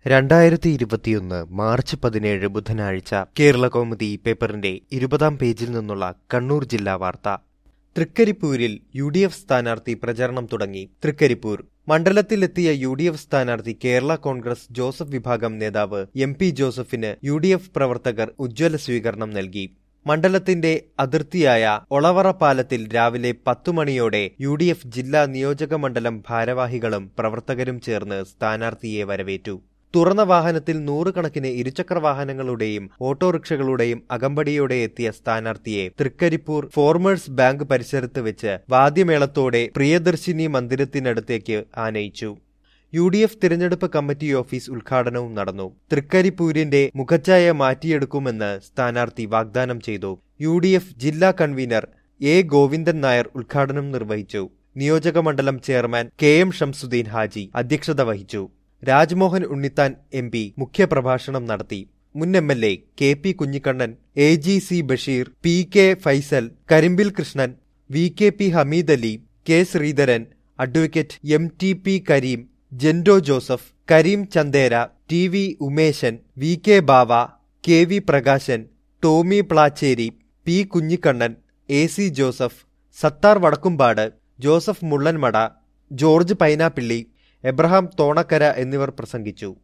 രണ്ടായിരത്തി ഇരുപത്തിയൊന്ന് മാർച്ച് പതിനേഴ് ബുധനാഴ്ച കേരള കൗമുദി പേപ്പറിന്റെ ഇരുപതാം പേജിൽ നിന്നുള്ള കണ്ണൂർ ജില്ലാ വാർത്ത തൃക്കരിപ്പൂരിൽ യു ഡി എഫ് സ്ഥാനാർത്ഥി പ്രചരണം തുടങ്ങി തൃക്കരിപ്പൂർ മണ്ഡലത്തിലെത്തിയ യു ഡി എഫ് സ്ഥാനാർത്ഥി കേരള കോൺഗ്രസ് ജോസഫ് വിഭാഗം നേതാവ് എം പി ജോസഫിന് യു ഡി എഫ് പ്രവർത്തകർ ഉജ്ജ്വല സ്വീകരണം നൽകി മണ്ഡലത്തിന്റെ അതിർത്തിയായ ഒളവറ പാലത്തിൽ രാവിലെ പത്തു മണിയോടെ യു ഡി എഫ് ജില്ലാ നിയോജക മണ്ഡലം ഭാരവാഹികളും പ്രവർത്തകരും ചേർന്ന് സ്ഥാനാർത്ഥിയെ വരവേറ്റു തുറന്ന വാഹനത്തിൽ നൂറുകണക്കിന് ഇരുചക്ര വാഹനങ്ങളുടെയും ഓട്ടോറിക്ഷകളുടെയും അകമ്പടിയോടെ എത്തിയ സ്ഥാനാർത്ഥിയെ തൃക്കരിപ്പൂർ ഫോർമേഴ്സ് ബാങ്ക് പരിസരത്ത് വെച്ച് വാദ്യമേളത്തോടെ പ്രിയദർശിനി മന്ദിരത്തിനടുത്തേക്ക് ആനയിച്ചു യു ഡി എഫ് തിരഞ്ഞെടുപ്പ് കമ്മിറ്റി ഓഫീസ് ഉദ്ഘാടനവും നടന്നു തൃക്കരിപ്പൂരിന്റെ മുഖച്ഛായ മാറ്റിയെടുക്കുമെന്ന് സ്ഥാനാർത്ഥി വാഗ്ദാനം ചെയ്തു യു ഡി എഫ് ജില്ലാ കൺവീനർ എ ഗോവിന്ദൻ നായർ ഉദ്ഘാടനം നിർവഹിച്ചു നിയോജക മണ്ഡലം chairman K M Shamsuddin Haji അധ്യക്ഷത വഹിച്ചു രാജ്മോഹൻ ഉണ്ണിത്താൻ എം പി മുഖ്യപ്രഭാഷണം നടത്തി മുൻ M L A K P Kunhikannan A G C Basheer P K Faisal Karimbil Krishnan V K P Hameed Ali K Sreedharan advocate M T P Kareem ജെൻഡോ Joseph Kareem Chandera T V Umeshan V K Bava K V Prakashan Tommy Plachery P Kunhikannan A C Joseph Sathar Vadakkumpad Joseph Mullanmada George Painappilly Abraham Thonakkara എന്നിവർ പ്രസംഗിച്ചു